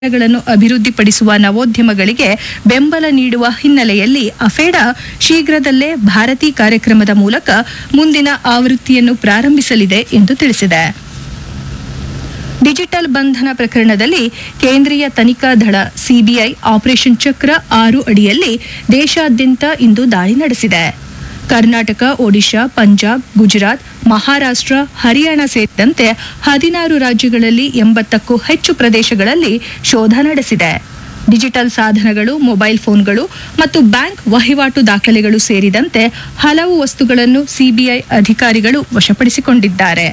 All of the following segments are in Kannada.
ಗಳನ್ನು ಅಭಿವೃದ್ಧಿಪಡಿಸುವ ನವೋದ್ಯಮಗಳಿಗೆ ಬೆಂಬಲ ನೀಡುವ ಹಿನ್ನೆಲೆಯಲ್ಲಿ ಅಫೇಡಾ ಶೀಘ್ರದಲ್ಲೇ ಭಾರತಿ ಕಾರ್ಯಕ್ರಮದ ಮೂಲಕ ಮುಂದಿನ ಆವೃತ್ತಿಯನ್ನು ಪ್ರಾರಂಭಿಸಲಿದೆ ಎಂದು ತಿಳಿಸಿದೆ ಡಿಜಿಟಲ್ ಬಂಧನ ಪ್ರಕರಣದಲ್ಲಿ ಕೇಂದ್ರೀಯ ತನಿಖಾ ದಳ ಸಿಬಿಐ ಆಪರೇಷನ್ ಚಕ್ರ ಆರು ಅಡಿಯಲ್ಲಿ ದೇಶಾದ್ಯಂತ ಇಂದು ದಾಳಿ ನಡೆಸಿದೆ ಕರ್ನಾಟಕ ಒಡಿಶಾ ಪಂಜಾಬ್ ಗುಜರಾತ್ ಮಹಾರಾಷ್ಟ್ರ ಹರಿಯಾಣ ಸೇರಿದಂತೆ ಹದಿನಾರು ರಾಜ್ಯಗಳಲ್ಲಿ ಎಂಬತ್ತಕ್ಕೂ ಹೆಚ್ಚು ಪ್ರದೇಶಗಳಲ್ಲಿ ಶೋಧ ನಡೆಸಿದೆ ಡಿಜಿಟಲ್ ಸಾಧನಗಳು ಮೊಬೈಲ್ ಫೋನ್ಗಳು ಮತ್ತು ಬ್ಯಾಂಕ್ ವಹಿವಾಟು ದಾಖಲೆಗಳು ಸೇರಿದಂತೆ ಹಲವು ವಸ್ತುಗಳನ್ನು ಸಿಬಿಐ ಅಧಿಕಾರಿಗಳು ವಶಪಡಿಸಿಕೊಂಡಿದ್ದಾರೆ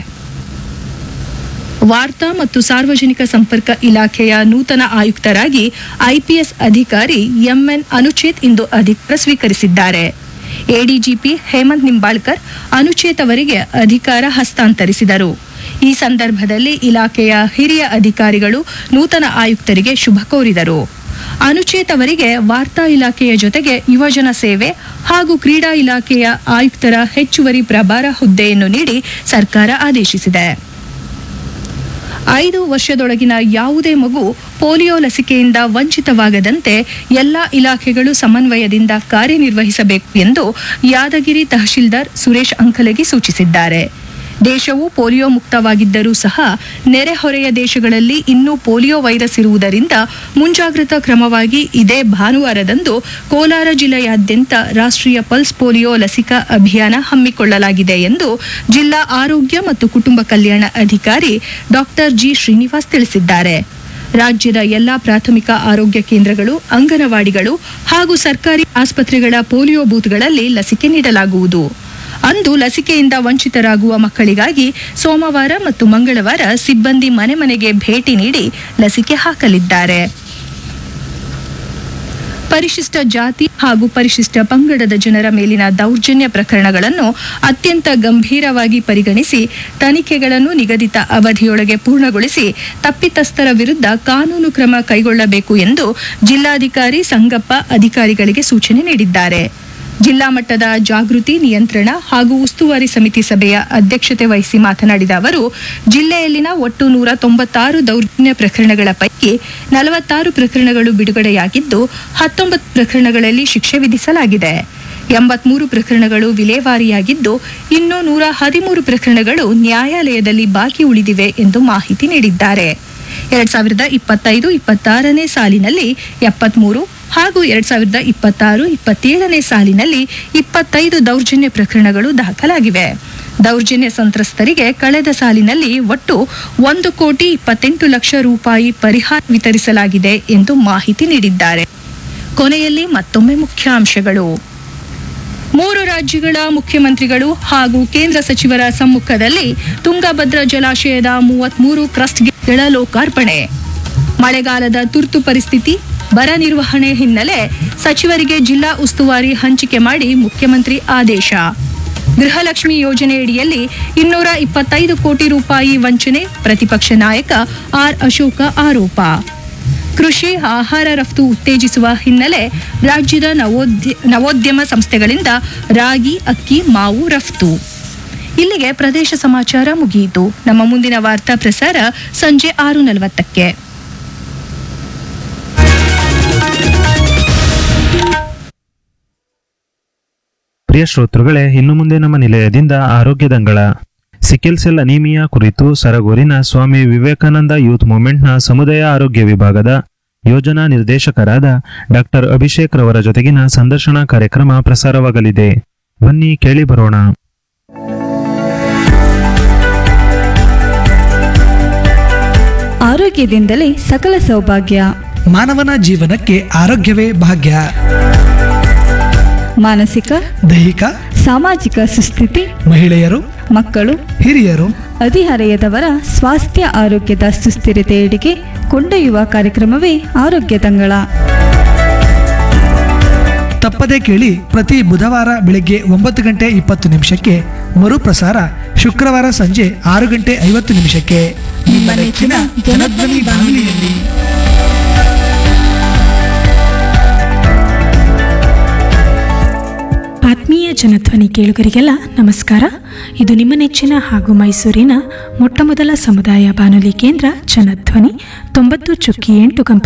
ವಾರ್ತಾ ಮತ್ತು ಸಾರ್ವಜನಿಕ ಸಂಪರ್ಕ ಇಲಾಖೆಯ ನೂತನ ಆಯುಕ್ತರಾಗಿ ಐಪಿಎಸ್ ಅಧಿಕಾರಿ ಎಂಎನ್ ಅನುಚೇತ್ ಇಂದು ಅಧಿಕಾರ ಸ್ವೀಕರಿಸಿದ್ದಾರೆ ಎಡಿಜಿಪಿ ಹೇಮಂತ್ ನಿಂಬಾಳ್ಕರ್ ಅನುಚೇತ್ ಅವರಿಗೆ ಅಧಿಕಾರ ಹಸ್ತಾಂತರಿಸಿದರು ಈ ಸಂದರ್ಭದಲ್ಲಿ ಇಲಾಖೆಯ ಹಿರಿಯ ಅಧಿಕಾರಿಗಳು ನೂತನ ಆಯುಕ್ತರಿಗೆ ಶುಭ ಕೋರಿದರು ಅನುಚೇತ್ ಅವರಿಗೆ ವಾರ್ತಾ ಇಲಾಖೆಯ ಜೊತೆಗೆ ಯುವಜನ ಸೇವೆ ಹಾಗೂ ಕ್ರೀಡಾ ಇಲಾಖೆಯ ಆಯುಕ್ತರ ಹೆಚ್ಚುವರಿ ಪ್ರಭಾರ ಹುದ್ದೆಯನ್ನು ನೀಡಿ ಸರ್ಕಾರ ಆದೇಶಿಸಿದೆ ಐದು ವರ್ಷದೊಳಗಿನ ಯಾವುದೇ ಮಗು ಪೋಲಿಯೋ ಲಸಿಕೆಯಿಂದ ವಂಚಿತವಾಗದಂತೆ ಎಲ್ಲಾ ಇಲಾಖೆಗಳು ಸಮನ್ವಯದಿಂದ ಕಾರ್ಯನಿರ್ವಹಿಸಬೇಕು ಎಂದು ಯಾದಗಿರಿ ತಹಶೀಲ್ದಾರ್ ಸುರೇಶ್ ಅಂಕಲಗಿ ಸೂಚಿಸಿದ್ದಾರೆ ದೇಶವು ಪೋಲಿಯೋ ಮುಕ್ತವಾಗಿದ್ದರೂ ಸಹ ನೆರೆಹೊರೆಯ ದೇಶಗಳಲ್ಲಿ ಇನ್ನೂ ಪೋಲಿಯೋ ವೈರಸ್ ಇರುವುದರಿಂದ ಮುಂಜಾಗ್ರತಾ ಕ್ರಮವಾಗಿ ಇದೇ ಭಾನುವಾರದಂದು ಕೋಲಾರ ಜಿಲ್ಲೆಯಾದ್ಯಂತ ರಾಷ್ಟ್ರೀಯ ಪಲ್ಸ್ ಪೋಲಿಯೋ ಲಸಿಕಾ ಅಭಿಯಾನ ಹಮ್ಮಿಕೊಳ್ಳಲಾಗಿದೆ ಎಂದು ಜಿಲ್ಲಾ ಆರೋಗ್ಯ ಮತ್ತು ಕುಟುಂಬ ಕಲ್ಯಾಣ ಅಧಿಕಾರಿ ಡಾಕ್ಟರ್ ಜಿ ಶ್ರೀನಿವಾಸ್ ತಿಳಿಸಿದ್ದಾರೆ ರಾಜ್ಯದ ಎಲ್ಲಾ ಪ್ರಾಥಮಿಕ ಆರೋಗ್ಯ ಕೇಂದ್ರಗಳು ಅಂಗನವಾಡಿಗಳು ಹಾಗೂ ಸರ್ಕಾರಿ ಆಸ್ಪತ್ರೆಗಳ ಪೋಲಿಯೋ ಬೂತ್ಗಳಲ್ಲಿ ಲಸಿಕೆ ನೀಡಲಾಗುವುದು ಅಂದು ಲಸಿಕೆಯಿಂದ ವಂಚಿತರಾಗುವ ಮಕ್ಕಳಿಗಾಗಿ ಸೋಮವಾರ ಮತ್ತು ಮಂಗಳವಾರ ಸಿಬ್ಬಂದಿ ಮನೆ ಮನೆಗೆ ಭೇಟಿ ನೀಡಿ ಲಸಿಕೆ ಹಾಕಲಿದ್ದಾರೆ ಪರಿಶಿಷ್ಟ ಜಾತಿ ಹಾಗೂ ಪರಿಶಿಷ್ಟ ಪಂಗಡದ ಜನರ ಮೇಲಿನ ದೌರ್ಜನ್ಯ ಪ್ರಕರಣಗಳನ್ನು ಅತ್ಯಂತ ಗಂಭೀರವಾಗಿ ಪರಿಗಣಿಸಿ ತನಿಖೆಗಳನ್ನು ನಿಗದಿತ ಅವಧಿಯೊಳಗೆ ಪೂರ್ಣಗೊಳಿಸಿ ತಪ್ಪಿತಸ್ಥರ ವಿರುದ್ಧ ಕಾನೂನು ಕ್ರಮ ಕೈಗೊಳ್ಳಬೇಕು ಎಂದು ಜಿಲ್ಲಾಧಿಕಾರಿ ಸಂಗಪ್ಪ ಅಧಿಕಾರಿಗಳಿಗೆ ಸೂಚನೆ ನೀಡಿದ್ದಾರೆ ಜಿಲ್ಲಾ ಮಟ್ಟದ ಜಾಗೃತಿ ನಿಯಂತ್ರಣ ಹಾಗೂ ಉಸ್ತುವಾರಿ ಸಮಿತಿ ಸಭೆಯ ಅಧ್ಯಕ್ಷತೆ ವಹಿಸಿ ಮಾತನಾಡಿದ ಅವರು ಜಿಲ್ಲೆಯಲ್ಲಿನ ಒಟ್ಟು ನೂರ ತೊಂಬತ್ತಾರು ದೌರ್ಜನ್ಯ ಪ್ರಕರಣಗಳ ಪೈಕಿ ನಲವತ್ತಾರು ಪ್ರಕರಣಗಳು ಬಿಡುಗಡೆಯಾಗಿದ್ದು ಹತ್ತೊಂಬತ್ತು ಪ್ರಕರಣಗಳಲ್ಲಿ ಶಿಕ್ಷೆ ವಿಧಿಸಲಾಗಿದೆ ಎಂಬತ್ಮೂರು ಪ್ರಕರಣಗಳು ವಿಲೇವಾರಿಯಾಗಿದ್ದು ಇನ್ನು ನೂರ ಹದಿಮೂರು ಪ್ರಕರಣಗಳು ನ್ಯಾಯಾಲಯದಲ್ಲಿ ಬಾಕಿ ಉಳಿದಿವೆ ಎಂದು ಮಾಹಿತಿ ನೀಡಿದ್ದಾರೆ ಎರಡ್ ಸಾವಿರದ ಇಪ್ಪತ್ತೈದು ಇಪ್ಪತ್ತಾರನೇ ಸಾಲಿನಲ್ಲಿ ಎಪ್ಪತ್ಮೂರು ಹಾಗೂ ಎರಡ್ ಸಾವಿರದ ಇಪ್ಪತ್ತಾರು ಇಪ್ಪತ್ತೇಳನೇ ಸಾಲಿನಲ್ಲಿ ಇಪ್ಪತ್ತೈದು ದೌರ್ಜನ್ಯ ಪ್ರಕರಣಗಳು ದಾಖಲಾಗಿವೆ ದೌರ್ಜನ್ಯ ಸಂತ್ರಸ್ತರಿಗೆ ಕಳೆದ ಸಾಲಿನಲ್ಲಿ ಒಟ್ಟು ಒಂದು ಕೋಟಿ ಇಪ್ಪತ್ತೆಂಟು ಲಕ್ಷ ರೂಪಾಯಿ ಪರಿಹಾರ ವಿತರಿಸಲಾಗಿದೆ ಎಂದು ಮಾಹಿತಿ ನೀಡಿದ್ದಾರೆ ಕೊನೆಯಲ್ಲಿ ಮತ್ತೊಮ್ಮೆ ಮುಖ್ಯಾಂಶಗಳು ಮೂರು ರಾಜ್ಯಗಳ ಮುಖ್ಯಮಂತ್ರಿಗಳು ಹಾಗೂ ಕೇಂದ್ರ ಸಚಿವರ ಸಮ್ಮುಖದಲ್ಲಿ ತುಂಗಭದ್ರಾ ಜಲಾಶಯದ ಮೂವತ್ಮೂರು ಕ್ರಸ್ಟ್ಗಳ ಲೋಕಾರ್ಪಣೆ ಮಳೆಗಾಲದ ತುರ್ತು ಪರಿಸ್ಥಿತಿ ಬರ ನಿರ್ವಹಣೆ ಹಿನ್ನೆಲೆ ಸಚಿವರಿಗೆ ಜಿಲ್ಲಾ ಉಸ್ತುವಾರಿ ಹಂಚಿಕೆ ಮಾಡಿ ಮುಖ್ಯಮಂತ್ರಿ ಆದೇಶ ಗೃಹಲಕ್ಷ್ಮಿ ಯೋಜನೆಯಡಿಯಲ್ಲಿ ಇನ್ನೂರ ಇಪ್ಪತ್ತೈದು ಕೋಟಿ ರೂಪಾಯಿ ವಂಚನೆ ಪ್ರತಿಪಕ್ಷ ನಾಯಕ ಆರ್ ಅಶೋಕ ಆರೋಪ ಕೃಷಿ ಆಹಾರ ರಫ್ತು ಉತ್ತೇಜಿಸುವ ಹಿನ್ನೆಲೆ ರಾಜ್ಯದ ನವೋದ್ಯ ನವೋದ್ಯಮ ಸಂಸ್ಥೆಗಳಿಂದ ರಾಗಿ ಅಕ್ಕಿ ಮಾವು ರಫ್ತು ಇಲ್ಲಿಗೆ ಪ್ರದೇಶ ಸಮಾಚಾರ ಮುಗಿಯಿತು ನಮ್ಮ ಮುಂದಿನ ವಾರ್ತಾ ಪ್ರಸಾರ ಸಂಜೆ ಆರು ನಲವತ್ತಕ್ಕೆ ಪ್ರಿಯ ಶ್ರೋತೃಗಳೇ ಇನ್ನು ಮುಂದೆ ನಮ್ಮ ನಿಲಯದಿಂದ ಆರೋಗ್ಯದಂಗಳ ಸಿಕಿಲ್ ಸೆಲ್ ಅನೀಮಿಯಾ ಕುರಿತು ಸರಗೂರಿನ ಸ್ವಾಮಿ ವಿವೇಕಾನಂದ ಯೂತ್ ಮೂವ್ಮೆಂಟ್ನ ಸಮುದಾಯ ಆರೋಗ್ಯ ವಿಭಾಗದ ಯೋಜನಾ ನಿರ್ದೇಶಕರಾದ ಡಾಕ್ಟರ್ ಅಭಿಷೇಕ್ ರವರ ಜೊತೆಗಿನ ಸಂದರ್ಶನ ಕಾರ್ಯಕ್ರಮ ಪ್ರಸಾರವಾಗಲಿದೆ ಬನ್ನಿ ಕೇಳಿ ಬರೋಣ ಆರೋಗ್ಯದಿಂದಲೇ ಸಕಲ ಸೌಭಾಗ್ಯ ಮಾನವನ ಜೀವನಕ್ಕೆ ಆರೋಗ್ಯವೇ ಭಾಗ್ಯ ಮಾನಸಿಕ ದೈಹಿಕ ಸಾಮಾಜಿಕ ಸುಸ್ಥಿತಿ ಮಹಿಳೆಯರು ಮಕ್ಕಳು ಹಿರಿಯರು ಹದಿಹರೆಯದವರ ಸ್ವಾಸ್ಥ್ಯ ಆರೋಗ್ಯದ ಸುಸ್ಥಿರತೆಯೆಡೆಗೆ ಕೊಂಡೊಯ್ಯುವ ಕಾರ್ಯಕ್ರಮವೇ ಆರೋಗ್ಯ ತಂಗಳ ತಪ್ಪದೇ ಕೇಳಿ ಪ್ರತಿ ಬುಧವಾರ ಬೆಳಗ್ಗೆ ಒಂಬತ್ತು ಗಂಟೆ ಇಪ್ಪತ್ತು ನಿಮಿಷಕ್ಕೆ ಮರುಪ್ರಸಾರ ಶುಕ್ರವಾರ ಸಂಜೆ ಆರು ಗಂಟೆ ಐವತ್ತು ನಿಮಿಷಕ್ಕೆ ನಿಮ್ಮ ನೆಚ್ಚಿನ ಜನಧ್ವನಿ ಬಾನುಲಿಯಲ್ಲಿ ಆತ್ಮೀಯ ಜನಧ್ವನಿ ಕೇಳುಗರಿಗೆಲ್ಲ ನಮಸ್ಕಾರ ಇದು ನಿಮ್ಮ ನೆಚ್ಚಿನ ಹಾಗೂ ಮೈಸೂರಿನ ಮೊಟ್ಟಮೊದಲ ಸಮುದಾಯ ಬಾನುಲಿ ಕೇಂದ್ರ ಜನಧ್ವನಿ ತೊಂಬತ್ತು ಚುಕ್ಕಿ ಎಂಟು ಕಂಪ